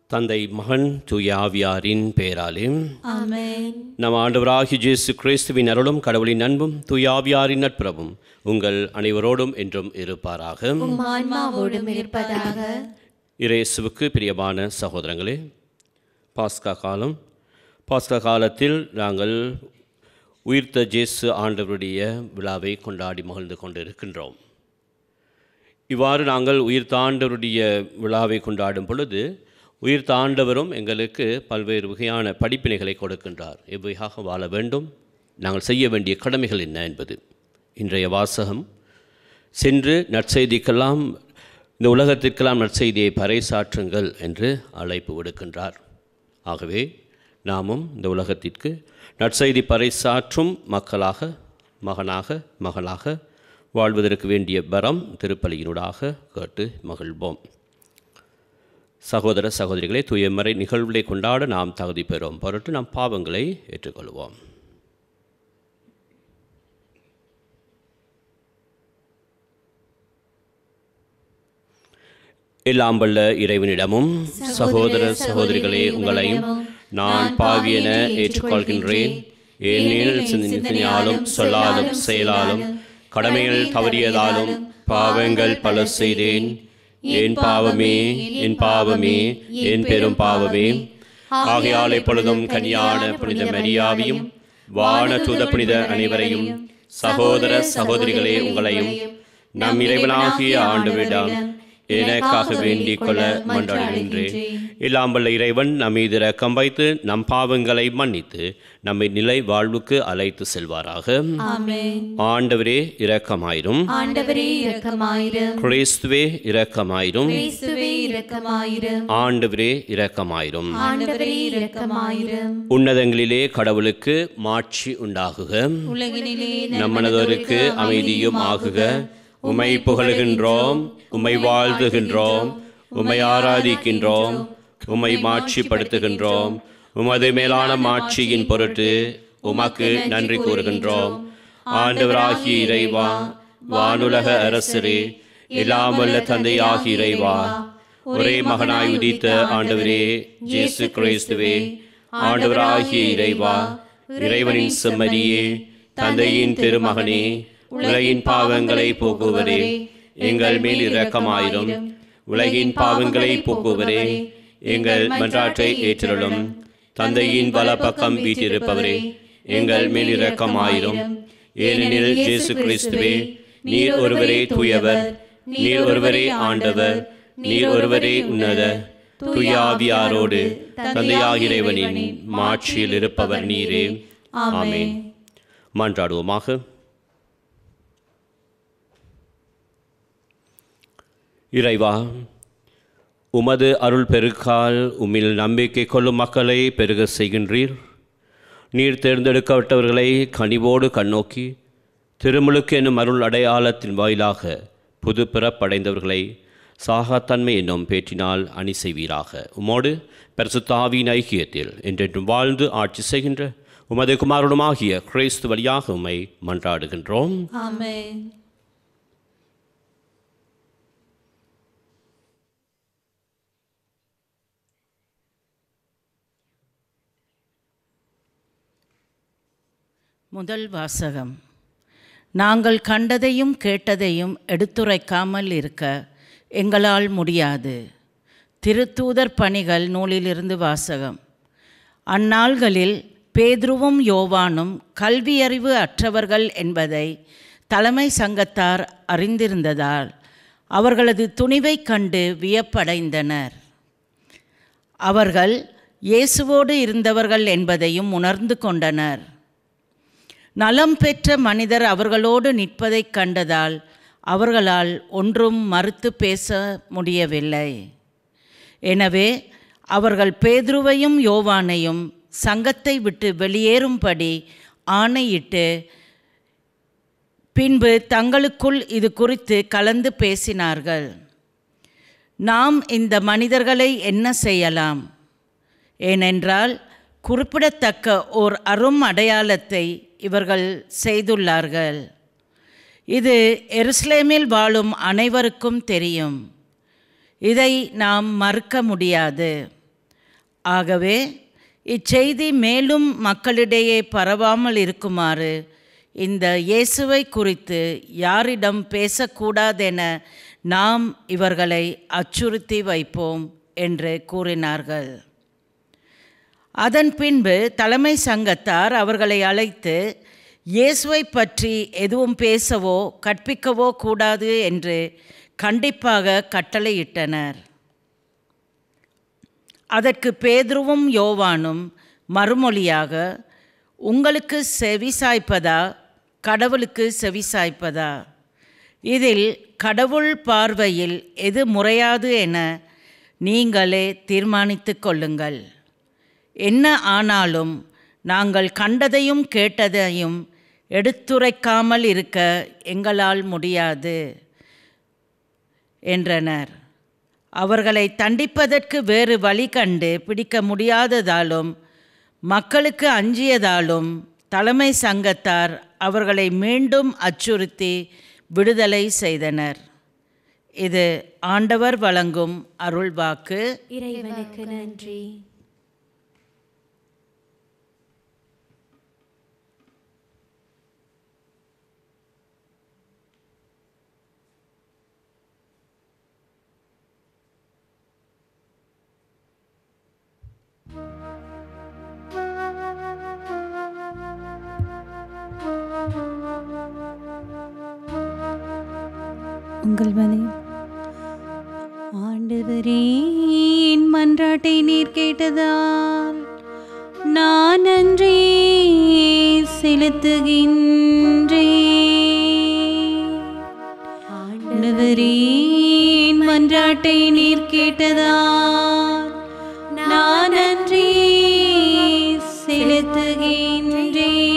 தந்தை மகன் தூய ஆவியாரின் பெயராலே ஆமென் நம் ஆண்டவராகிய இயேசு கிறிஸ்துவின் அருளும் கடவுளின் அன்பும் தூய ஆவியாரின் நட்புறவும் உங்கள் அனைவரோடும் என்றும் இருப்பாராக உம் ஆன்மாவோடும் இருப்பதாக இயேசுவுக்கு பிரியமான சகோதரங்களே பாஸ்கா காலம் பாஸ்கா காலத்தில் நாங்கள் உயிர்த்த ஜேசு ஆண்டவருடைய விழாவை கொண்டாடி மகிழ்ந்து கொண்டிருக்கின்றோம் இவ்வாறு நாங்கள் உயிர்த்த ஆண்டவருடைய விழாவை கொண்டாடும் பொழுது உயிர்த்த ஆண்டவரும் எங்களுக்கு பல்வேறு வகையான படிப்பினைகளை கொடுக்கின்றார் எவ்வகையாக வாழ வேண்டும் நாங்கள் செய்ய வேண்டிய கடமைகள் என்ன என்பது இன்றைய வாசகம் சென்று நற்செய்திக்கெல்லாம் இந்த உலகத்திற்கெல்லாம் நற்செய்தியை பறைசாற்றுங்கள் என்று அழைப்பு விடுக்கின்றார் ஆகவே நாமும் இந்த உலகத்திற்கு நற்செய்தி பறைசாற்றும் மக்களாக மகனாக மகளாக வாழ்வதற்கு வேண்டிய பரம் திருப்பலியினூடாக கேட்டு மகிழ்வோம் சகோதர சகோதரிகளை தூயமறை நிகழ்வுகளை கொண்டாட நாம் தகுதி பெறும் பொருட்டு நாம் பாவங்களை ஏற்றுக்கொள்வோம் எல்லாம் வல்ல இறைவனிடமும் சகோதர சகோதரிகளே உங்களையும் நான் பாவியென ஏற்றுக்கொள்கின்றேன் ஏனெனில் சிந்தனையாலும் சொல்லாலும் செயலாலும் கடமைகள் தவறியதாலும் பாவங்கள் பல செய்தேன் என் பாவமே என் பாவமே என் பெரும் பாவமே ஆகையால் எப்பொழுதும் கனியான புனித மரியாவையும் வான தூத புனித அனைவரையும் சகோதர சகோதரிகளே உங்களையும் நம் இறைவனாகிய ஆண்டவரிடம் எனக்காக வேண்டிக் கொள்ள மன்றாடுகின்றேன் எல்லாம் வல்ல இறைவன் நம் மீது இரக்கம் வைத்து நம் பாவங்களை மன்னித்து நம்மை நிலை வாழ்வுக்கு அழைத்து செல்வாராக ஆமென் ஆண்டவரே இரக்கமாயிரும் ஆண்டவரே இரக்கமாயிரும் கிறிஸ்துவே இரக்கமாயிரும் கிறிஸ்துவே இரக்கமாயிரும் ஆண்டவரே இரக்கமாயிரும் ஆண்டவரே இரக்கமாயிரும் உன்னதங்களிலே கடவுளுக்கு மாட்சி உண்டாகுக உலகினிலே நம்மனதோருக்கு அமைதியும் ஆகுக உமை புகழுகின்றோம் உமை வாழ்த்துகின்றோம் உமை ஆராதிக்கின்றோம் உமை மாட்சிப்படுத்துகின்றோம் உமது மேலான மாட்சியின் பொருட்டு உமக்கு நன்றி கூறுகின்றோம் ஆண்டவராகிய இறைவா வானுலக அரசரே எல்லாம் வல்ல தந்தையாகிய இறைவா ஒரே மகனாய் உதித்த ஆண்டவரே ஜேசு கிறிஸ்துவே ஆண்டவராகிய இறைவா இறைவனின் செம்மறியே தந்தையின் திருமகனே உலகின் பாவங்களை போக்குவரே எங்கள் மேல் இரக்கமாயிரும் உலகின் பாவங்களை போக்குவரே எங்கள் மன்றாட்டை ஏற்றலும் தந்தையின் வலப்பக்கம் வீட்டிருப்பவரே எங்கள் மேல் இரக்கமாயிரும் ஏனெனில் இயேசு கிறிஸ்துவே நீர் ஒருவரே தூயவர் நீர் ஒருவரே ஆண்டவர் நீர் ஒருவரே உன்னத தூயாவியாரோடு தந்தையாகிய இறைவனின் மாட்சியில் இருப்பவர் நீரே ஆமென் மன்றாடுவோமாக இறைவா உமது அருள் பெருக்கால் உம்மில் நம்பிக்கை கொள்ளும் மக்களை பெருக செய்கின்றீர் நீர் தேர்ந்தெடுக்கப்பட்டவர்களை கனிவோடு கண்ணோக்கி திருமுழுக்கு என்னும் அருள் அடையாளத்தின் வாயிலாக புது பிறப்படைந்தவர்களை சாகாத்தன்மை என்னும் பேற்றினால் அணி செய்வீராக உமோடு பரிசுத்தாவின் ஐக்கியத்தில் என்றென்றும் வாழ்ந்து ஆட்சி செய்கின்ற உமது குமாரனுமாகிய கிறிஸ்து வழியாக உம்மை மன்றாடுகின்றோம் ஆமென் முதல் வாசகம் நாங்கள் கண்டதையும் கேட்டதையும் எடுத்துரைக்காமல் இருக்க எங்களால் முடியாது திருத்தூதர் பணிகள் நூலிலிருந்து வாசகம் அந்நாள்களில் பேதுருவும் யோவானும் கல்வியறிவு அற்றவர்கள் என்பதை தலைமை சங்கத்தார் அறிந்திருந்ததால் அவர்களது துணிவைக் கண்டு வியப்படைந்தனர் அவர்கள் இயேசுவோடு இருந்தவர்கள் என்பதையும் உணர்ந்து கொண்டனர் நலம் பெற்ற மனிதர் அவர்களோடு நிற்பதைக் கண்டதால் அவர்களால் ஒன்றும் மறுத்து பேச முடியவில்லை எனவே அவர்கள் பேதுருவையும் யோவானையும் சங்கத்தை விட்டு வெளியேறும்படி ஆணையிட்டு பின்பு தங்களுக்குள் இது குறித்து கலந்து பேசினார்கள் நாம் இந்த மனிதர்களை என்ன செய்யலாம் ஏனென்றால் குறிப்பிடத்தக்க ஓர் அரும் அடையாளத்தை இவர்கள் செய்துள்ளார்கள் இது எருசலேமில் வாழும் அனைவருக்கும் தெரியும் இதை நாம் மறுக்க முடியாது ஆகவே இச்செய்தி மேலும் மக்களிடையே பரவாமல் இருக்குமாறு இந்த இயேசுவை குறித்து யாரிடம் பேசக்கூடாதென நாம் இவர்களை அச்சுறுத்தி வைப்போம் என்று கூறினார்கள் அதன் பின்பு தலைமை சங்கத்தார் அவர்களை அழைத்து இயேசுவை பற்றி எதுவும் பேசவோ கற்பிக்கவோ கூடாது என்று கண்டிப்பாக கட்டளையிட்டனர் அதற்கு பேதுருவும் யோவானும் மறுமொழியாக உங்களுக்கு செவிசாய்ப்பதா கடவுளுக்கு செவிசாய்ப்பதா இதில் கடவுள் பார்வையில் எது முறையாது என நீங்களே தீர்மானித்து கொள்ளுங்கள் என்ன ஆனாலும் நாங்கள் கண்டதையும் கேட்டதையும் எடுத்துரைக்காமல் இருக்க எங்களால் முடியாது என்றனர் அவர்களை தண்டிப்பதற்கு வேறு வழி கண்டு பிடிக்க முடியாததாலும் மக்களுக்கு அஞ்சியதாலும் தலைமை சங்கத்தார் அவர்களை மீண்டும் அச்சுறுத்தி விடுதலை செய்தனர் இது ஆண்டவர் வழங்கும் அருள்வாக்கு இறைவனுக்கு நன்றி உங்கள் மனை ஆண்டவரே என் மன்றாட்டை நீர் கேட்டதால் நான் நன்றி செலுத்துகின்றேன் ஆண்டவரே என் மன்றாட்டை நீர் கேட்டதால் நான் நன்றி செலுத்துகின்றேன்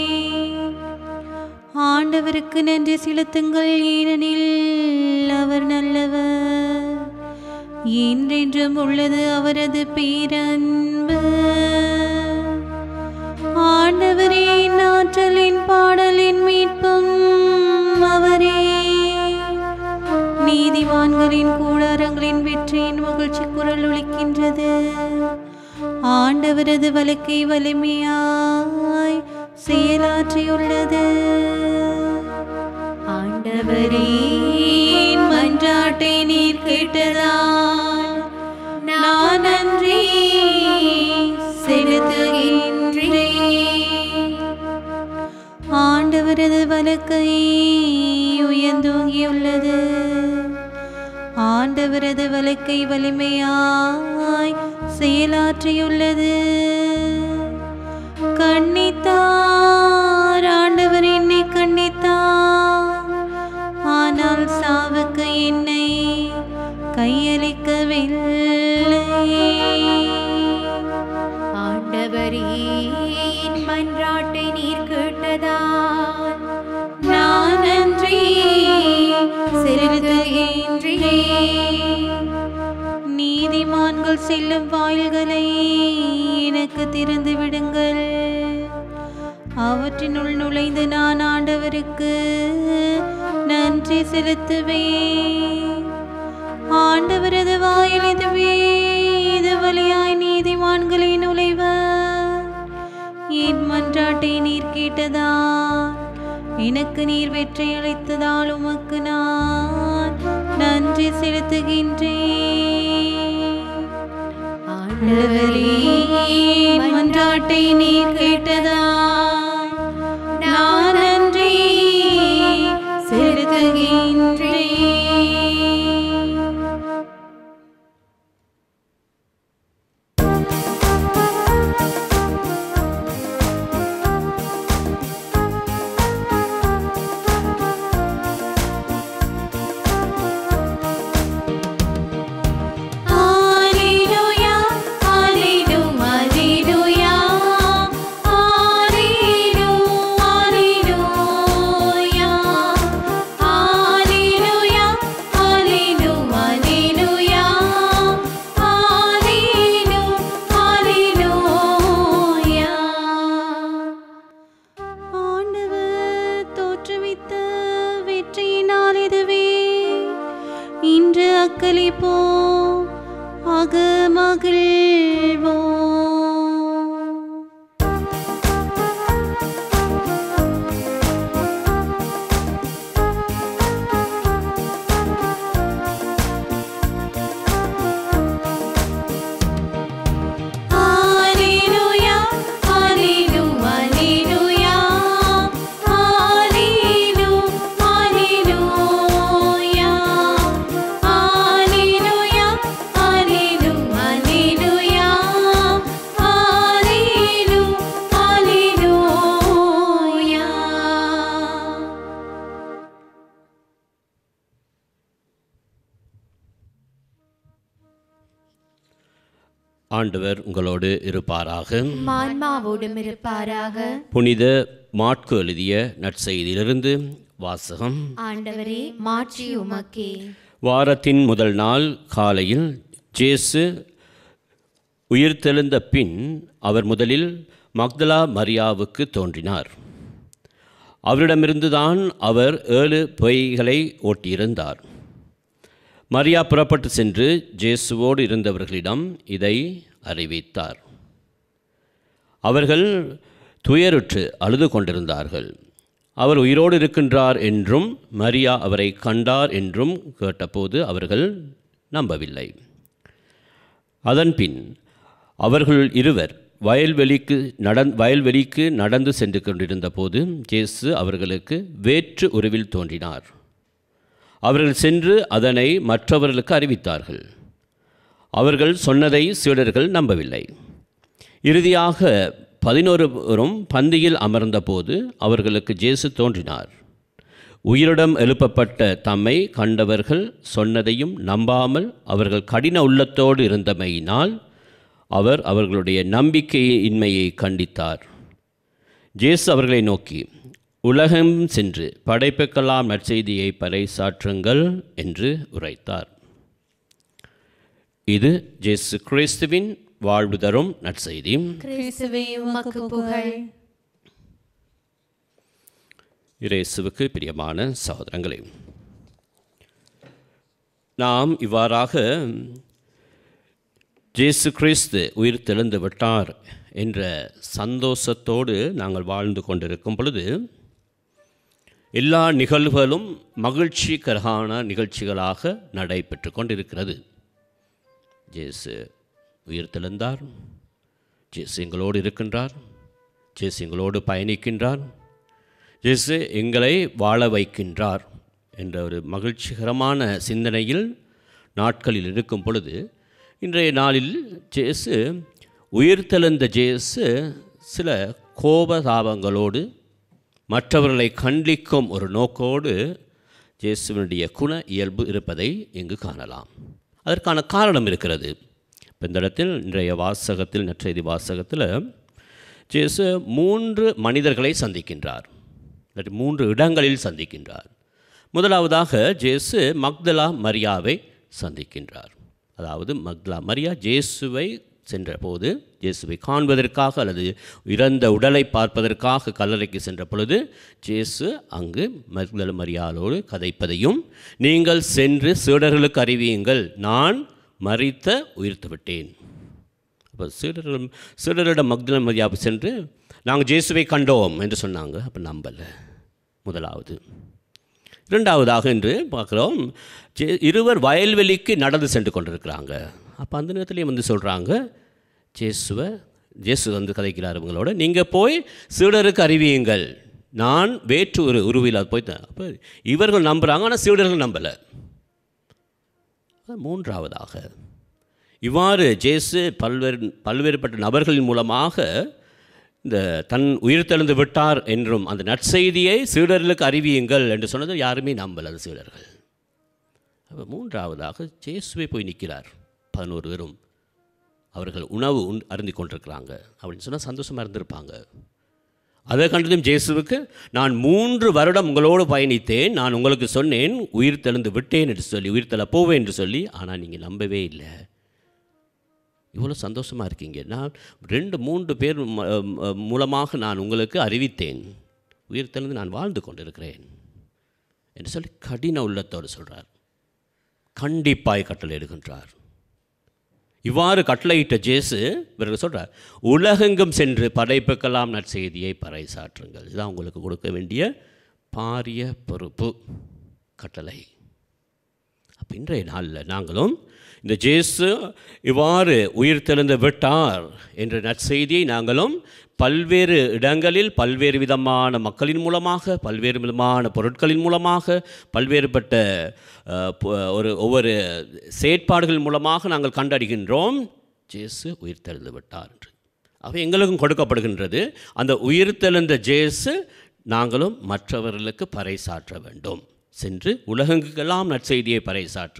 ஆண்டவருக்கு நன்றி செலுத்துங்கள் ஏனெனில் அவர் நல்லவர் என்றென்றும் உள்ளது அவரது பேரன்பு ஆண்டவரே ஆற்றலின் பாடலின் மீட்பும் அவரே நீதிமான்களின் கூடாரங்களின் வெற்றியின் மகிழ்ச்சி குரல் ஒலிக்கின்றது ஆண்டவரது வழக்கை வலிமையாய் செயலாற்றியுள்ளது ஆண்டவரே என் மன்றாட்டை நீர் கேட்டதால் நான் நன்றி செலுத்துகின்றேன் ஆண்டவரது வழக்கை உயர்ந்தோங்கியுள்ளது ஆண்டவரது வழக்கை வலிமையாய் செயலாற்றியுள்ளது கண்ணித்தார் ஆண்டவர் என்னை கண்ணித்தார் ஆனால் சாவுக்கு என்னை கையளிக்கவில்லை ஆண்டவரே என் மன்றாட்டை நீர் கேட்டதால் நான் நன்றி செலுத்துகின்றேன் நீதிமான்கள் செல்லும் வாயில்களை எனக்கு திறந்து விடுங்கள் அவற்றினுள் நுழைந்து நான் ஆண்டவருக்கு நன்றி செலுத்துவேன் ஆண்டவரது வாயில் இதுவே இது வழியாய் நீதிமான்களை நுழைவர் என் மன்றாட்டை நீர் கேட்டதா எனக்கு நீர் வெற்றி அளித்ததால் உமக்கு நான் நன்றி செலுத்துகின்றேன் ஆண்டவரே என் மன்றாட்டை நீர் கேட்டதா நான் நன்றி செலுத்துகின்றேன் Alleluia, Alleluia, Alleluia, Alleluia, Alleluia, Alleluia, Alleluia, Alleluia, Alleluia. ஆண்டவர் தோற்றுவித்த வெற்றியினால் இதுவே இன்று அக்களிப்போம் அக மகிழ்வோம் ஆண்டவர் உங்களோடு இருப்பாராக மான்மாவோடும் இருப்பாராக புனித மாட்கு எழுதிய நற்செய்தியிலிருந்து வாசகம் ஆண்டவரே மாட்சி உமக்கே வாரத்தின் முதல் நாள் காலையில் ஜேசு உயிர்த்தெழுந்த பின் அவர் முதலில் மக்தலா மரியாவுக்கு தோன்றினார் அவரிடமிருந்துதான் அவர் ஏழு பொய்களை ஓட்டியிருந்தார் மரியா புறப்பட்டு சென்று ஜேசுவோடு இருந்தவர்களிடம் இதை அறிவித்தார் அவர்கள் துயருற்று அழுது கொண்டிருந்தார்கள் அவர் உயிரோடு இருக்கின்றார் என்றும் மரியா அவரை கண்டார் என்றும் கேட்டபோது அவர்கள் நம்பவில்லை அதன்பின் அவர்கள் இருவர் வயல்வெளிக்கு நடந் வயல்வெளிக்கு நடந்து சென்று கொண்டிருந்த போது ஜேசு அவர்களுக்கு வேற்று உருவில் தோன்றினார் அவர்கள் சென்று அதனை மற்றவர்களுக்கு அறிவித்தார்கள் அவர்கள் சொன்னதை சீடர்கள் நம்பவில்லை இறுதியாக பதினோருவரும் பந்தியில் அமர்ந்தபோது அவர்களுக்கு ஜேசு தோன்றினார் உயிரிடம் எழுப்பப்பட்ட தம்மை கண்டவர்கள் சொன்னதையும் நம்பாமல் அவர்கள் கடின உள்ளத்தோடு இருந்தமையினால் அவர் அவர்களுடைய நம்பிக்கையின்மையை கண்டித்தார் ஜேசு அவர்களை நோக்கி உலகம் சென்று படைப்புக்கெல்லாம் நற்செய்தியை பறைசாற்றுங்கள் என்று உரைத்தார் இது ஜேசு கிறிஸ்துவின் வாழ்வு தரும் நற்செய்தி கிறிஸ்துவே உமக்கு புகழ் இயேசுவுக்கு பிரியமான சகோதரங்களே நாம் இவ்வாறாக ஜேசு கிறிஸ்து உயிர் தெழுந்து விட்டார் என்ற சந்தோஷத்தோடு நாங்கள் வாழ்ந்து கொண்டிருக்கும் பொழுது எல்லா நிகழ்வுகளும் மகிழ்ச்சிகரமான நிகழ்ச்சிகளாக நடைபெற்று கொண்டிருக்கிறது ஜேசு உயிர் தெழுந்தார் ஜேசு எங்களோடு இருக்கின்றார் ஜேசு எங்களோடு பயணிக்கின்றார் ஜேசு எங்களை வாழ வைக்கின்றார் என்ற ஒரு மகிழ்ச்சிகரமான சிந்தனையில் நாட்களில் இருக்கும் பொழுது இன்றைய நாளில் ஜேசு உயிர்த்தெழுந்த ஜேசு சில கோபதாபங்களோடு மற்றவர்களை கண்டிக்கும் ஒரு நோக்கோடு ஜேசுவினுடைய குண இயல்பு இருப்பதை இங்கு காணலாம் அதற்கான காரணம் இருக்கிறது இப்போ இந்த இடத்தில் இன்றைய வாசகத்தில் நற்செய்தி வாசகத்தில் ஜேசு மூன்று மனிதர்களை சந்திக்கின்றார் இல்லாட்டி மூன்று இடங்களில் சந்திக்கின்றார் முதலாவதாக ஜேசு மக்தலா மரியாவை சந்திக்கின்றார் அதாவது மக்தலா மரியா ஜேசுவை சென்றபோது ஜேசுவை காண்பதற்காக அல்லது இறந்த உடலை பார்ப்பதற்காக கல்லறைக்கு சென்ற பொழுது ஜேசு அங்கு மக்தல மரியாளோடு கதைப்பதையும் நீங்கள் சென்று சீடர்களுக்கு அறிவியுங்கள் நான் மறித்த உயிர்த்து விட்டேன் அப்போ சீடர்கள் சீடரிடம் மக்தல மரியாவை சென்று நாங்கள் ஜேசுவை கண்டோம் என்று சொன்னாங்க அப்போ நம்பலை முதலாவது இரண்டாவதாக என்று பார்க்குறோம் ஜே இருவர் வயல்வெளிக்கு நடந்து சென்று கொண்டிருக்கிறாங்க அப்போ அந்த நேரத்துலேயும் வந்து சொல்கிறாங்க ஜேசுவை ஜேசு வந்து கதைக்கிறார் இவங்களோட நீங்கள் போய் சீடருக்கு அறிவியுங்கள் நான் வேற்று ஒரு உருவில் அது போய் அப்போ இவர்கள் நம்புகிறாங்க ஆனால் சீடர்கள் நம்பலை மூன்றாவதாக இவ்வாறு ஜேசு பல்வேறு பல்வேறுபட்ட நபர்களின் மூலமாக இந்த தன் உயிர்த்தெழுந்து விட்டார் என்றும் அந்த நற்செய்தியை சீடர்களுக்கு அறிவியுங்கள் என்று சொன்னது யாருமே நம்பல அந்த சீடர்கள் அப்போ மூன்றாவதாக ஜேசுவை போய் நிற்கிறார் பதினோரு பேரும் அவர்கள் உணவு உண் அருந்தி கொண்டிருக்கிறாங்க அப்படின்னு சொன்னால் சந்தோஷமாக இருந்திருப்பாங்க அதை கண்டதும் ஜேசுவுக்கு நான் மூன்று வருடம் உங்களோடு பயணித்தேன் நான் உங்களுக்கு சொன்னேன் உயிர் தெழுந்து விட்டேன் என்று சொல்லி உயிர் தள்ள போவேன் என்று சொல்லி ஆனால் நீங்கள் நம்பவே இல்லை இவ்வளோ சந்தோஷமாக இருக்கீங்க நான் ரெண்டு மூன்று பேர் ம- ம- மூலமாக நான் உங்களுக்கு அறிவித்தேன் உயிர் தெழுந்து நான் வாழ்ந்து கொண்டிருக்கிறேன் என்று சொல்லி கடின உள்ளத்தோடு சொல்கிறார் கண்டிப்பாய் கட்டளையிடுகின்றார் இவ்வாறு கட்டளையிட்ட ஜேசு இவர்கள் சொல்கிறார் உலகெங்கும் சென்று படைப்புக்கெல்லாம் நற்செய்தியை பறைசாற்றுங்கள் இதுதான் உங்களுக்கு கொடுக்க வேண்டிய பாரிய பொறுப்பு கட்டளை அப்ப இன்றைய நாளில் நாங்களும் இந்த ஜேசு இவ்வாறு உயிர் தெழுந்து விட்டார் என்ற நற்செய்தியை நாங்களும் பல்வேறு இடங்களில் பல்வேறு விதமான மக்களின் மூலமாக பல்வேறு விதமான பொருட்களின் மூலமாக பல்வேறுபட்ட அஹ், ப- ஒரு ஒவ்வொரு செயற்பாடுகள் மூலமாக நாங்கள் கண்டறிகின்றோம் ஜேசு உயிர் தெழுந்து விட்டார் என்று அவை எங்களுக்கும் கொடுக்கப்படுகின்றது அந்த உயிர்த்தெழுந்த ஜேசு நாங்களும் மற்றவர்களுக்கு பறைசாற்ற வேண்டும் சென்று உலகெங்கெல்லாம் நற்செய்தியை பறைசாற்றுங்கள்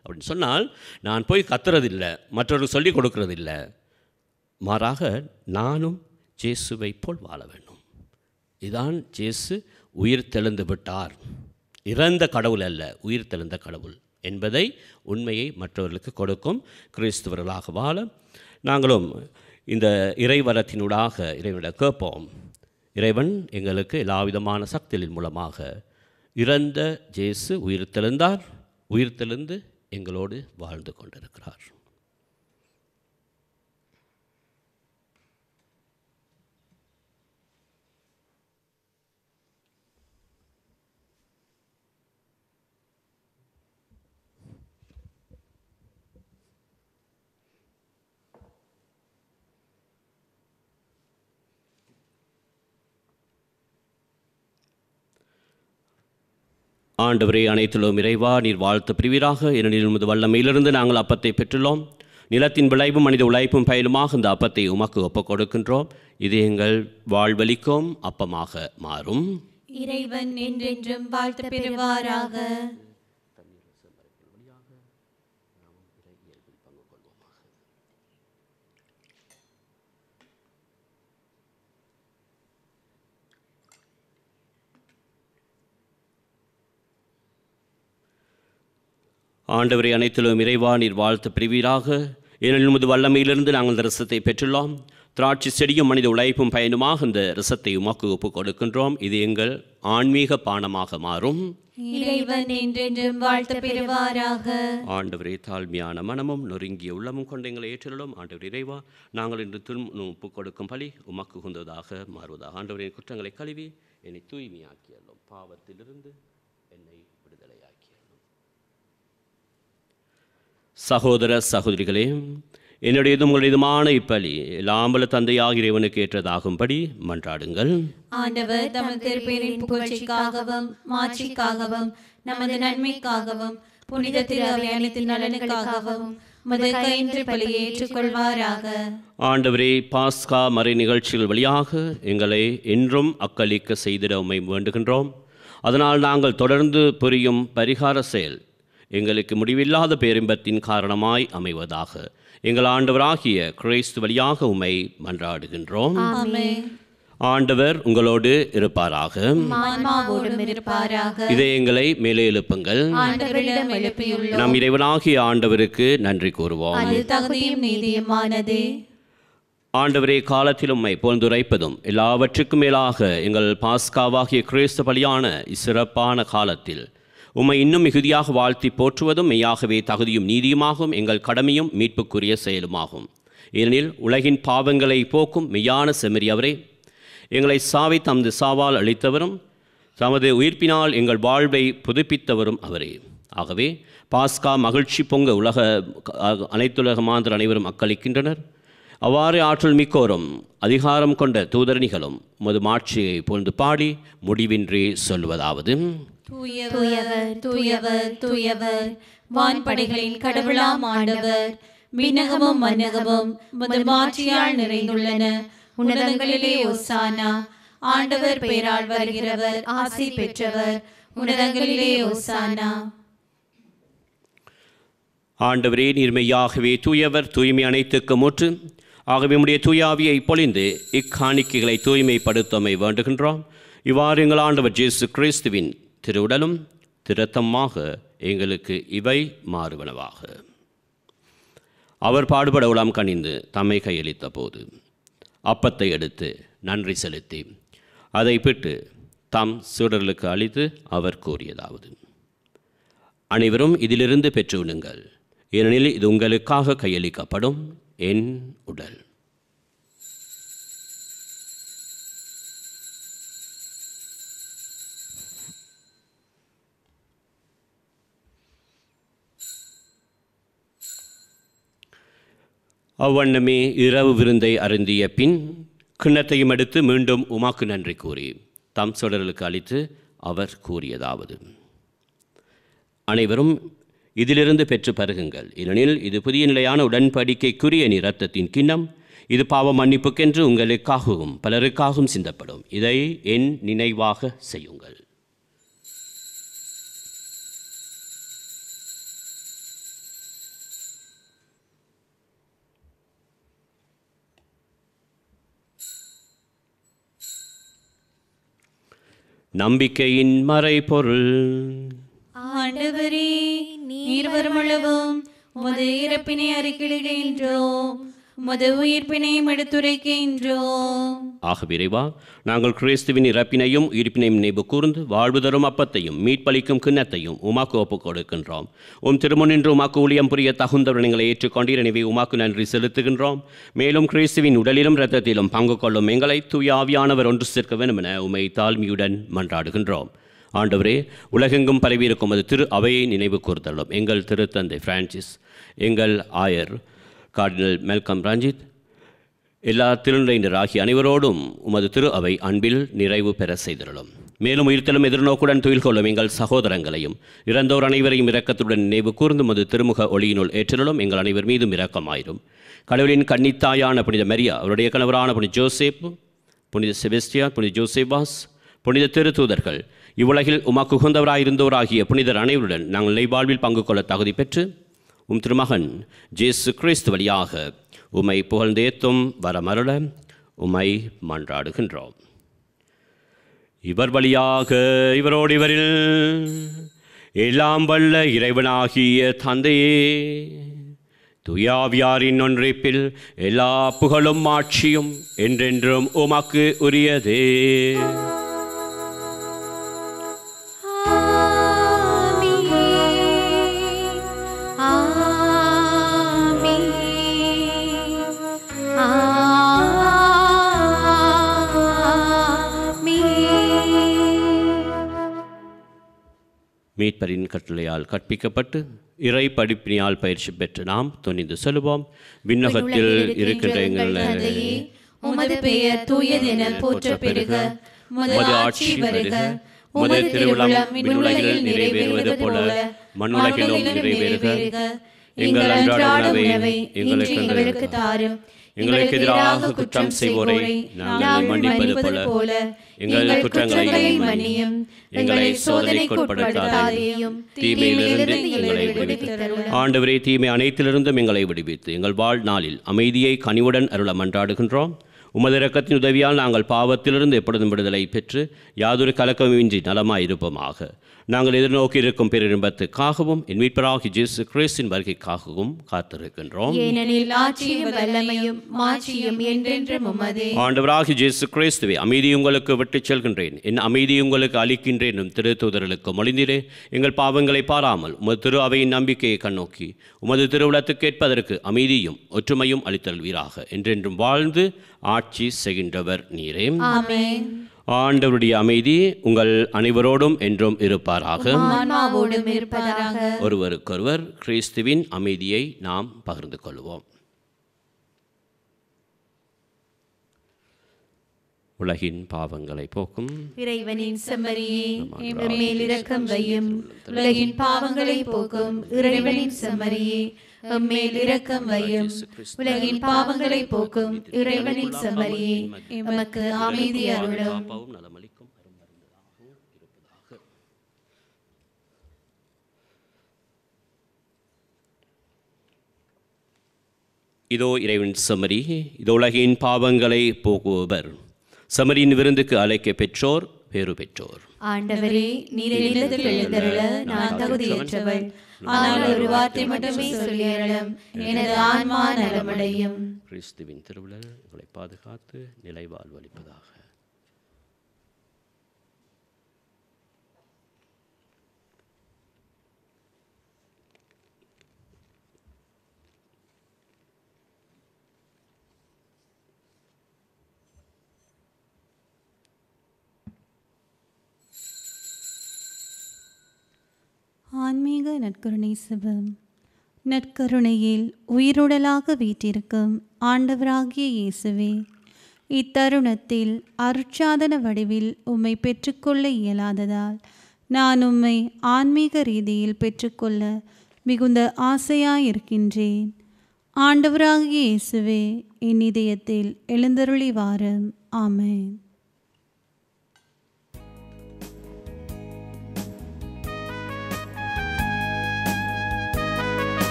அப்படின்னு சொன்னால் நான் போய் கத்துறதில்லை மற்றவர்கள் சொல்லிக் கொடுக்கறதில்லை மாறாக நானும் ஜேசுவை போல் வாழ வேண்டும் இதான் ஜேசு உயிர் தெழுந்து விட்டார் இறந்த கடவுள் அல்ல உயிர் தெழுந்த கடவுள் என்பதை உண்மையை மற்றவர்களுக்கு கொடுக்கும் கிறிஸ்தவர்களாக வாழ நாங்களும் இந்த இறைவரத்தினூடாக இறைவனிடம் கேட்போம் இறைவன் எங்களுக்கு எல்லாவிதமான சக்திகளின் மூலமாக இறந்த ஜேசு உயிர் தெழுந்தார் உயிர் தெழுந்து எங்களோடு வாழ்ந்து கொண்டிருக்கிறார் ஆண்டவரே அனைத்திலும் இறைவா நீர் வாழ்த்து பிரிவீராக ஏனெனில் உமது வல்லமையிலிருந்து நாங்கள் அப்பத்தை பெற்றுள்ளோம் நிலத்தின் விளைவும் மனித உழைப்பும் பயனுமாக இந்த அப்பத்தை உமக்கு ஒப்புக் கொடுக்கின்றோம் இது எங்கள் வாழ்வளிக்கும் அப்பமாக மாறும் இறைவன் என்றென்றும் வாழ்த்து பெறுவாராக ஆண்டவரை அனைத்திலும் இறைவா நீர் வாழ்த்து பிரிவீராக ஏனெனில் உமது வல்லமையிலிருந்து நாங்கள் இந்த ரசத்தை பெற்றுள்ளோம் திராட்சை செடியும் மனித உழைப்பும் பயனுமாக இந்த ரசத்தை உமக்கு ஒப்புக் கொடுக்கின்றோம் இது எங்கள் ஆன்மீக பானமாக மாறும் இறைவன் என்றென்றும் வாழ்த்து பெறுவாராக ஆண்டவரே தாழ்மையான மனமும் நொறுங்கிய உள்ளமும் கொண்ட எங்களை ஏற்றலும் ஆண்டவர் இறைவா நாங்கள் இன்று திரும்ப ஒப்புக் கொடுக்கும் பலி உமக்கு உகந்ததாக மாறுவதாக ஆண்டவரின் குற்றங்களை கழுவி என்னை தூய்மையாக்கியல்லும் பாவத்திலிருந்து என்னை விடுதலையாக்கியல்லும் சகோதர சகோதரிகளே என்னுடையதும் உங்களுடையதுமான இப்பலி லாம்பல தந்தையாக இறைவனுக்கு ஏற்றதாகும்படி மன்றாடுங்கள் ஆண்டவர் தமது திருப்பேரின் புகழ்ச்சிக்காகவும் மாட்சிக்காகவும் நமது நன்மைக்காகவும் புனித திரு அவை அனைத்து நலனுக்காகவும் உமது கையின்று பலியை ஏற்றுக்கொள்வாராக ஆண்டவரே பாஸ்கா மறை நிகழ்ச்சிகள் வழியாக எங்களை என்றும் அக்களிக்க செய்திட உம்மை வேண்டுகின்றோம் அதனால் நாங்கள் தொடர்ந்து புரியும் பரிகார செயல் எங்களுக்கு முடிவில்லாத பேரின்பத்தின் காரணமாய் அமைவதாக எங்கள் ஆண்டவராகிய கிறிஸ்து வழியாக உம்மை மன்றாடுகின்றோம் ஆமென் ஆண்டவர் உங்களோடு இருப்பாராக ஆன்மாவோடும் இருப்பாராக இதயங்களை மேலே எழுப்புங்கள் ஆண்டவரிடம் எழுப்பியுள்ளோம் நம் இறைவனாகிய ஆண்டவருக்கு நன்றி கூறுவோம் அது தகுதியும் நீதியுமானதே ஆண்டவரே காலத்தில் உம்மை போழ்ந்துரைப்பதும் எல்லாவற்றுக்கும் மேலாக எங்கள் பாஸ்காவாகிய கிறிஸ்து பலியான இச்சிறப்பான காலத்தில் உம்மை இன்னும் மிகுதியாக வாழ்த்தி போற்றுவதும் மெய்யாகவே தகுதியும் நீதியுமாகும் எங்கள் கடமையும் மீட்புக்குரிய செயலுமாகும் ஏனெனில் உலகின் பாவங்களை போக்கும் மெய்யான செம்மறி அவரே எங்களை சாவை தமது சாவால் அளித்தவரும் தமது உயிர்ப்பினால் எங்கள் வாழ்வை புதுப்பித்தவரும் அவரே ஆகவே பாஸ்கா மகிழ்ச்சி பொங்க உலக அனைத்துலக மாந்தர் அனைவரும் அக்களிக்கின்றனர் அவ்வாறு ஆற்றல் மிக்கோரும் அதிகாரம் கொண்ட தூதரணிகளும் உமது மாட்சியை புகழ்ந்து பாடி முடிவின்றி சொல்வதாவது தூயவர் தூயவர் தூயவர் வான்படைகளின் கடவுளாம் ஆண்டவர் விண்ணகமும் மன்னகமும் உமது மாட்சியால் நிறைந்துள்ளன உன்னதங்களிலே ஒசானா ஆண்டவர் பெயரால் வருகிறவர் ஆசி பெற்றவர் உன்னதங்களிலே ஒசானா ஆண்டவரே நீர்மையாகவே தூயவர் தூய்மை அனைத்துக்கு முற்று ஆகவே உம்முடைய தூயாவியை பொழிந்து இக்காணிக்கைகளை தூய்மைப்படுத்தமை வேண்டுகின்றோம் இவ்வாறு எங்கள் ஆண்டவர் ஜேசு கிறிஸ்துவின் திருவுடலும் திருத்தமாக எங்களுக்கு இவை மாறுவனவாக அவர் பாடுபட உலாம் கணிந்து தம்மை கையளித்த போது அப்பத்தை எடுத்து நன்றி செலுத்தி அதை பிட்டு தம் சீடர்களுக்கு அளித்து அவர் கூறியதாவது அனைவரும் இதிலிருந்து பெற்று உண்ணுங்கள் ஏனெனில் இது உங்களுக்காக கையளிக்கப்படும் என் உடல் அவ்வண்ணமே இரவு விருந்தை அருந்திய பின் கிண்ணத்தையும் எடுத்து மீண்டும் உமாக்கு நன்றி கூறி தம் சொடர்களுக்கு அளித்து அவர் கூறியதாவது அனைவரும் இதிலிருந்து பெற்று பருகுங்கள் ஏனெனில் இது புதிய நிலையான உடன்படிக்கைக்குரிய நீ இரத்தத்தின் கிண்ணம் இது பாவ மன்னிப்புக்கென்று உங்களுக்காகவும் பலருக்காகவும் சிந்தப்படும் இதை என் நினைவாக செய்யுங்கள் நம்பிக்கையின் மறைபொருள் ஆண்டவரே நீர் வருமளவும் உமது இறப்பினை அறிக்கையிடுகின்றோம் உமது உயிர்ப்பினையும் எடுத்துரைக்கின்றோம் ஆக விரைவா நாங்கள் கிறிஸ்துவின் இறப்பினையும் உயிர்ப்பினையும் நினைவு கூர்ந்து வாழ்வு தரும் அப்பத்தையும் மீட்பளிக்கும் கிண்ணத்தையும் உமாக்கு ஒப்புக் கொடுக்கின்றோம் உம் திருமுனின்று உமாக்கு ஊழியம் புரிய தகுந்தவர் எங்களை ஏற்றுக்கொண்டீர் எனவே உமாக்கு நன்றி செலுத்துகின்றோம் மேலும் கிறிஸ்துவின் உடலிலும் இரத்தத்திலும் பங்கு கொள்ளும் எங்களை தூய ஆவியானவர் ஒன்று சேர்க்க வேண்டும் என உமை தாழ்மையுடன் மன்றாடுகின்றோம் ஆண்டவரே உலகெங்கும் பரவியிருக்கும் அது திரு அவையை நினைவு கூர்தலும் எங்கள் திருத்தந்தை பிரான்சிஸ் எங்கள் ஆயர் கார்டினல் மெல்கம் ரஞ்சித் எல்லா திருநிலையினர் ஆகிய அனைவரோடும் உமது திரு அவை அன்பில் நிறைவு பெற செய்திருளும் மேலும் உயிர்த்தலும் எதிர்நோக்குடன் துயில் கொள்ளும் எங்கள் சகோதரங்களையும் இறந்தோர் அனைவரையும் இரக்கத்துடன் நினைவு கூர்ந்து உமது திருமுக ஒளியினுள் ஏற்றிலும் எங்கள் அனைவர் மீதும் இரக்கமாயிரும் கடவுளின் கன்னித்தாயான புனித மரியா அவருடைய கணவரான புனித ஜோசேப் புனித செபஸ்டியா புனித ஜோசேபாஸ் புனித திருத்தூதர்கள் இவ்வுலகில் உமக்கு உகந்தவராயிருந்தோராகிய புனிதர் அனைவருடன் நாங்கள் நெய்வாழ்வில் பங்கு கொள்ள தகுதி பெற்று உம் திருமகன் ஜேசு கிறிஸ்து வழியாக உம்மை புகழ்ந்தேத்தும் வரமருள உம்மை மன்றாடுகின்றோம் இவர் வழியாக இவரோடு இவரில் எல்லாம் வல்ல இறைவனாகிய தந்தையே துயாவியாரின் ஒன்றிப்பில் எல்லா புகழும் ஆட்சியும் என்றென்றும் உமக்கு உரியதே மீட்பரின் கட்டளையால் கற்பிக்கப்பட்டு இறை படிப்பினியால் பயிற்சி பெற்று நாம் துணிந்து செல்வோம் விண்ணகத்தில் இருக்கின்ற எங்கள் தந்தையே, உமது பெயர் தூயதென போற்ற பெருக உமது ஆட்சி வருக உமது திருவிழம் விண்ணுலகில் நிறைவேறுவது போல மண்ணுலகிலும் நிறைவேறுக எங்கள் அன்றாட உணவை இன்று எங்களுக்கு தாரும் எங்களுக்கு எதிராக குற்றம் செய்வோரை நாங்கள் மன்னிப்பது போல எங்கள் குற்றங்களை மன்னியும் எங்களை சோதனைக்கு உட்படுத்தாதேயும் தீமையிலிருந்து எங்களை விடுவித்து ஆண்டவரே தீமை அனைத்திலிருந்தும் எங்களை விடுவித்து எங்கள் வாழ்நாளில் அமைதியை கனிவுடன் அருள மன்றாடுகின்றோம் உமது இரக்கத்தின் உதவியால் நாங்கள் பாவத்திலிருந்து எப்பொழுதும் விடுதலை பெற்று யாதொரு கலக்கமின்றி நலமாயிருப்போமாக நாங்கள் எதிர்நோக்கி இருக்கும் பேரின்பத்துக்காகவும் என் மீட்பராகி ஜேசு கிறிஸ்தின் வருகைக்காகவும் காத்திருக்கின்றோம் ஏனெனில் ஆட்சியும் வல்லமையும் மாட்சியும் என்றென்றும் உமதே ஆண்டவராகி ஜேசு கிறிஸ்துவை அமைதி உங்களுக்கு விட்டுச் செல்கின்றேன் என் அமைதி உங்களுக்கு அளிக்கின்றேன் எனும் திருத்தூதர்களுக்கு மொழிந்திரே எங்கள் பாவங்களை பாராமல் உமது திரு அவையின் நம்பிக்கையை கண்ணோக்கி உமது திருவுளத்துக்கு கேட்பதற்கு அமைதியும் ஒற்றுமையும் அளித்தல்வீராக என்றென்றும் வாழ்ந்து ஆட்சி செய்கின்றவர் நீரே ஆமென் ஆண்டவருடைய அமைதி உங்கள் அனைவரோடும் என்றும் இருப்பாராக ஆன்மாவோடும் இருப்பதாக ஒருவருக்கொருவர் கிறிஸ்துவின் அமைதியை நாம் பகிர்ந்து கொள்வோம் உலகின் பாவங்களை போக்கும் இறைவனின் செம்மறியே எம்மேல் இரக்கம் வையும் உலகின் பாவங்களை போக்கும் இறைவனின் செம்மறியே எம்மேல் இரக்கம் வையும் உலகின் பாவங்களை போக்கும் இறைவனின் செம்மறியே எமக்கு அமைதி அருளும் பாவம் நலமளிக்கும் அருமருந்தாகவும் இருப்பதாக இதோ இறைவன் சமரி இதோ உலகின் பாவங்களை போக்குபவர் சமரியின் விருந்துக்கு அழைக்க பெற்றோர் பேறு பெற்றோர் ஆண்டவரே நீர் இல்லத்தில் எழுந்தருள நான் தகுதியற்றவள் ஆனால் ஒரு வார்த்தை மட்டுமே சொல்லியறலும் எனது ஆன்மா நலமடையும் கிறிஸ்துவின் திருவிழல் உங்களை பாதுகாத்து நிலை வாழ்வளிப்பதாக ஆன்மீக நற்கருணை சிவம் நற்கருணையில் உயிருடலாக வீற்றிருக்கும் ஆண்டவராகிய இயேசுவே இத்தருணத்தில் அருட்சாதன வடிவில் உம்மை பெற்றுக்கொள்ள இயலாததால் நான் உம்மை ஆன்மீக ரீதியில் பெற்றுக்கொள்ள மிகுந்த ஆசையாயிருக்கின்றேன் ஆண்டவராகிய இயேசுவே என் இதயத்தில் எழுந்தருளி வாரும் ஆமென்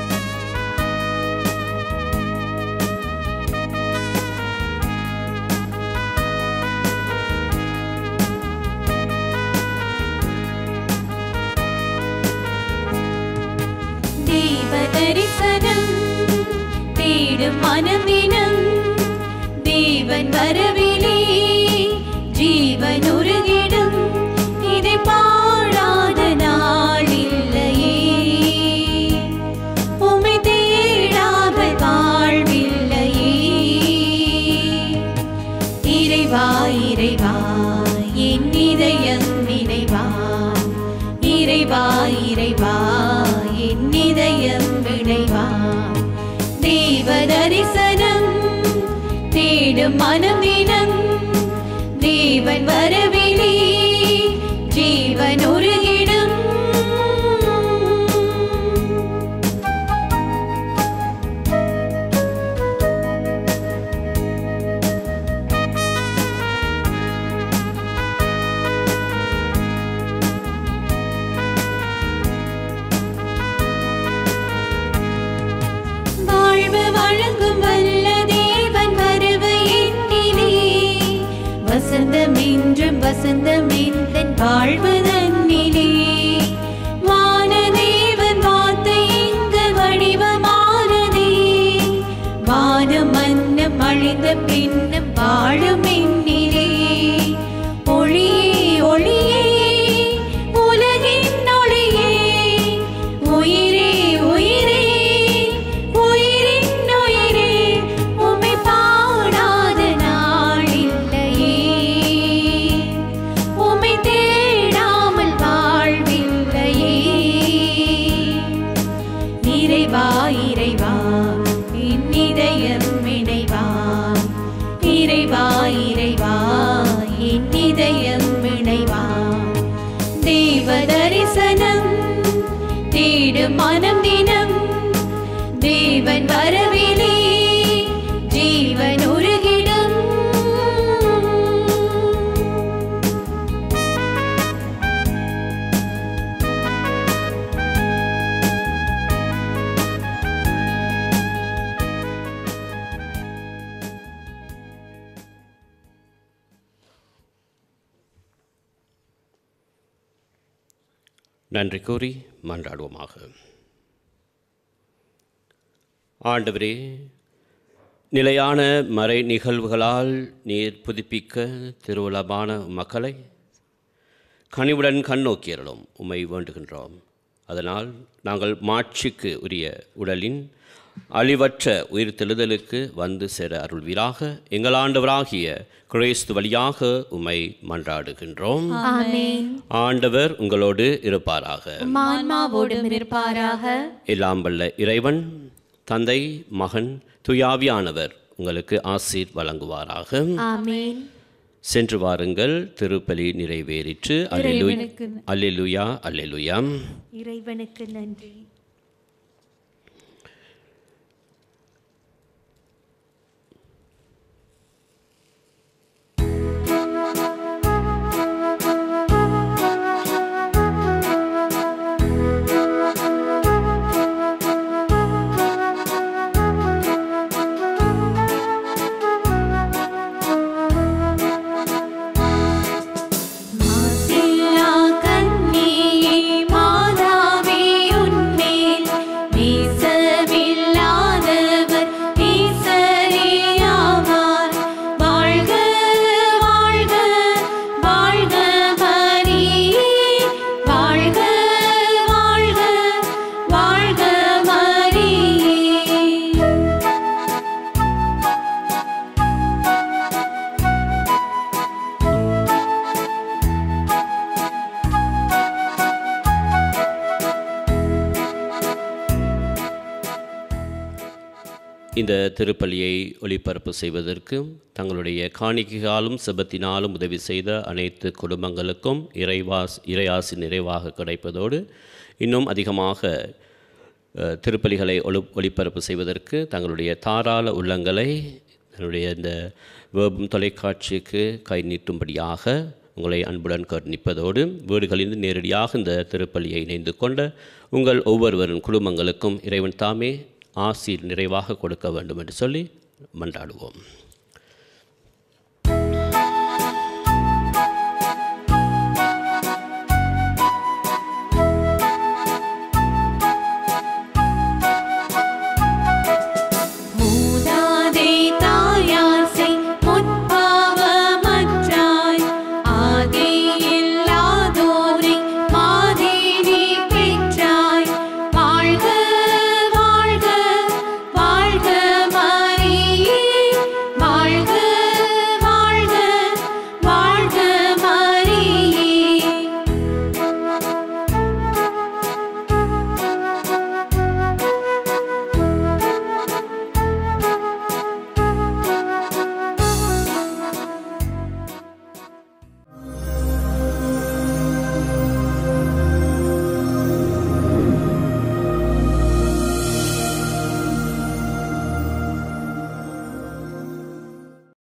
ஆ தரிசனம் தேடும் மனமினம் தேவன் வரவிலே ஜீவன் உருகிடும் இதை பாழாத நாள் இல்லையே உமை தேடாமல் வாழ்வில்லையே இறைவா இறைவா என் இதயம் நினைவா இறைவா இறைவா என் இதயம் விளைவா தேவ தரிசனம் தேடும் மனமினம் தேவன் வரவிலே ஜீவன் உருகிடும் வாழ்வு வழங்கும் வல்ல தேவன் வரவு எண்ணிலே வசந்தம் என்றும் வசந்தம் எந்தன் வாழ்வு தன்னிலே வானதேவன் வார்த்தை இங்கு வடிவமானதே வானம் மன்னம் அழிந்த பின்னும் வாழும் எண்ணிலே ஒளியே ஒளியே உலகின் ஒளியே உயிரே உயிரே உயிரின் உயிரே உம்மை பாடாத நாள் இல்லையே உம்மை தேடாமல் வாழ்வில்லையே இறைவா இறைவா என் இதயம் இணைவா இறைவா இறைவா என் இதயம் இணைவா தேவ தரிசனம் தேடும் மனம் தினம் தேவன் வரவிலே ஜீவன் உருகிடும் நன்றி கூறி மன்றாடுவோமாக ஆண்டவரே நிலையான மறை நிகழ்வுகளால் நீர் புதுப்பிக்க திருவுளமான மக்களை கனிவுடன் கண்ணோக்கியறலும் உம்மை வேண்டுகின்றோம் அதனால் நாங்கள் மாட்சிக்கு உரிய உடலின் அழிவற்ற உயிர்த்தெழுதலுக்கு வந்து சேர அருள்வீராக எங்கள் ஆண்டவராகிய கிறிஸ்து வழியாக உம்மை மன்றாடுகின்றோம் ஆமென் ஆண்டவர் உங்களோடு இருப்பாராக மான்மாவோடும் இருப்பாராக எல்லாம் வல்ல இறைவன் தந்தை மகன் துயாவியானவர் உங்களுக்கு ஆசீர் வழங்குவாராக ஆமென் சென்று வாருங்கள் திருப்பலி நிறைவேறிற்று அல்லேலூ அல்லேலூயா அல்லேலூயா இறைவனுக்கு நன்றி மாசில்லா கன்னியே மாதாவே உன்மேல் நேசமில்லாதவர் நேசரேயாவார். வாழ்க வாழ்க வாழ்க மரியே வாழ்க வாழ்க வாழ்க மரியே இந்த திருப்பலியை ஒளிபரப்பு செய்வதற்கு தங்களுடைய காணிக்கையாலும் செபத்தினாலும் உதவி செய்த அனைத்து குடும்பங்களுக்கும் இறைவாஸ் இறையாசி நிறைவாக கிடைப்பதோடு இன்னும் அதிகமாக அஹ், திருப்பலிகளை ஒளி ஒளிபரப்பு செய்வதற்கு தங்களுடைய தாராள உள்ளங்களை தன்னுடைய இந்த வேபம் தொலைக்காட்சிக்கு கை நீட்டும்படியாக உங்களை அன்புடன் கர்ணிப்பதோடு வீடுகளிலிருந்து நேரடியாக இந்த திருப்பலியை இணைந்து கொண்ட உங்கள் ஒவ்வொருவரின் குடும்பங்களுக்கும் இறைவன் தாமே ஆசீர் நிறைவாக கொடுக்க வேண்டும் என்று சொல்லி மன்றாடுவோம்